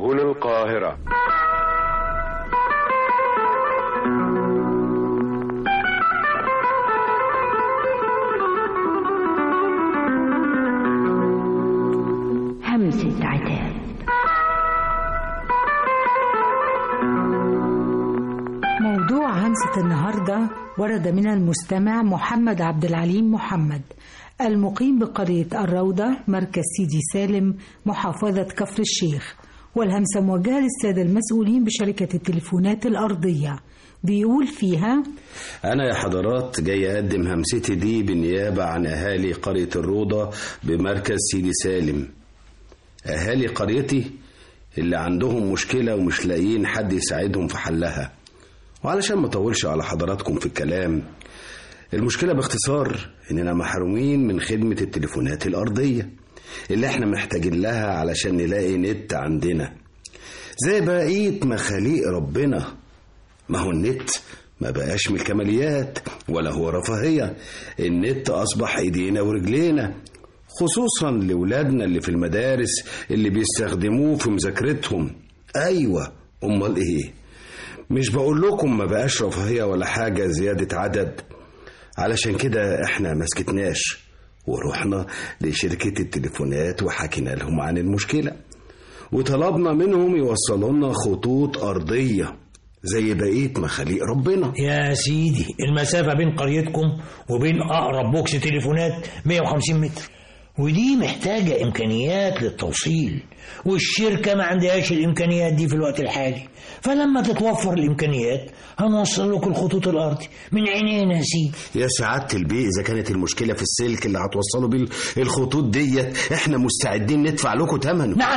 هنا القاهرة همسة عتاب موضوع همسة النهاردة ورد من المستمع محمد عبد العليم محمد المقيم بقرية الروضة مركز سيدي سالم محافظة كفر الشيخ والهمسة موجهة للسادة المسؤولين بشركة التليفونات الأرضية بيقول فيها أنا يا حضرات جاي أقدم همستي دي بالنيابة عن أهالي قرية الروضة بمركز سيدي سالم أهالي قريتي اللي عندهم مشكلة ومش لاقيين حد يساعدهم في حلها وعلشان ما اطولش على حضراتكم في الكلام المشكلة باختصار إننا محرومين من خدمة التليفونات الأرضية اللي احنا محتاجين لها علشان نلاقي نت عندنا زي بقية مخاليق ربنا ما هو النت ما بقاش من الكماليات ولا هو رفاهية النت أصبح إيدينا ورجلينا خصوصا لولادنا اللي في المدارس اللي بيستخدموه في مذاكرتهم أيوة أمال إيه مش بقول لكم ما بقاش رفاهية ولا حاجة زيادة عدد علشان كده احنا ما سكتناش ورحنا لشركة التليفونات وحكينا لهم عن المشكلة وطلبنا منهم يوصلوا لنا خطوط أرضية زي بقية مخاليق ربنا يا سيدي المسافة بين قريتكم وبين أقرب بوكس تليفونات 150 متر ودي محتاجة إمكانيات للتوصيل والشركة ما عندهاش الإمكانيات دي في الوقت الحالي فلما تتوفر الإمكانيات هنوصل لكم الخطوط الأرضي من عينينا يا سيدي يا سعادة البيه إذا كانت المشكلة في السلك اللي هتوصلوا بيه الخطوط ديت احنا مستعدين ندفع لكم ثمنه نعم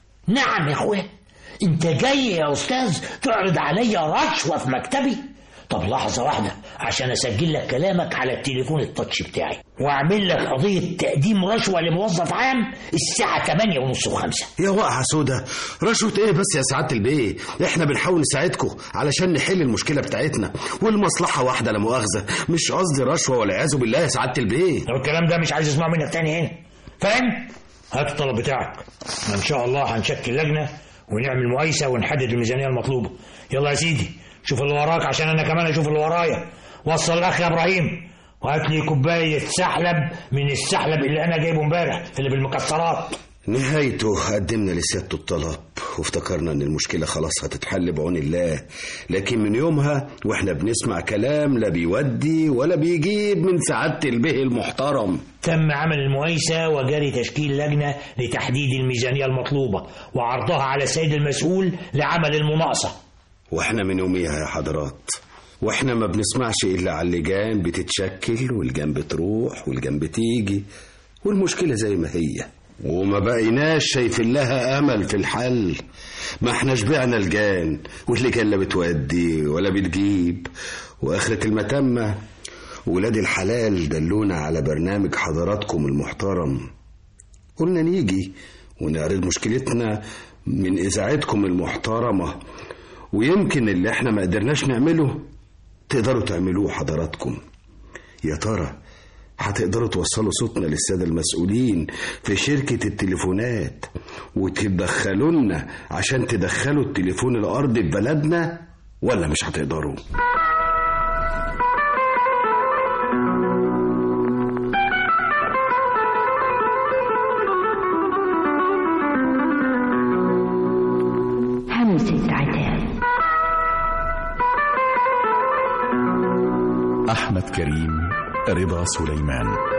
نعم يا أخويا أنت جاي يا أستاذ تعرض عليا رشوة في مكتبي طب لحظة واحدة عشان أسجل لك كلامك على التليفون التاتش بتاعي وأعمل لك قضية تقديم رشوة لموظف عام الساعة 8 ونص وخمسة يا وقعة سودا رشوة ايه بس يا سعادة البيه احنا بنحاول نساعدكم علشان نحل المشكلة بتاعتنا والمصلحة واحدة لا مؤاخذة مش قصدي رشوة والعياذ بالله يا سعادة البيه لو الكلام ده مش عايز اسمعه منك تاني هنا فاهم؟ هات الطلب بتاعك إن شاء الله هنشكل لجنة ونعمل مقايسة ونحدد الميزانية المطلوبة يلا يا سيدي شوف اللي وراك عشان أنا كمان أشوف اللي ورايا وصل الأخ يا إبراهيم وهات لي كوباية سحلب من السحلب اللي أنا جايبه امبارح اللي بالمكسرات نهايته قدمنا لسيادته الطلب وافتكرنا ان المشكلة خلاص هتتحل بعون الله لكن من يومها واحنا بنسمع كلام لا بيودي ولا بيجيب من سعادة البيه المحترم تم عمل المقايسة وجري تشكيل لجنة لتحديد الميزانية المطلوبة وعرضها على السيد المسؤول لعمل المناقصة واحنا من يوميها يا حضرات واحنا ما بنسمعش الا على اللجان بتتشكل والجان بتروح والجان بتيجي والمشكلة زي ما هي وما بقيناش شايفين لها امل في الحل ما احناش بعنا الجان واللجان لا بتودي ولا بتجيب واخرة المتمة ولاد الحلال دلونا على برنامج حضراتكم المحترم قلنا نيجي ونعرض مشكلتنا من اذاعتكم المحترمه ويمكن اللي احنا ما قدرناش نعمله تقدروا تعملوه حضراتكم يا ترى هتقدروا توصلوا صوتنا للسادة المسؤولين في شركة التليفونات وتدخلوا لنا عشان تدخلوا التليفون الأرضي في بلدنا ولا مش هتقدروا همسة عتاب أحمد كريم رضا سليمان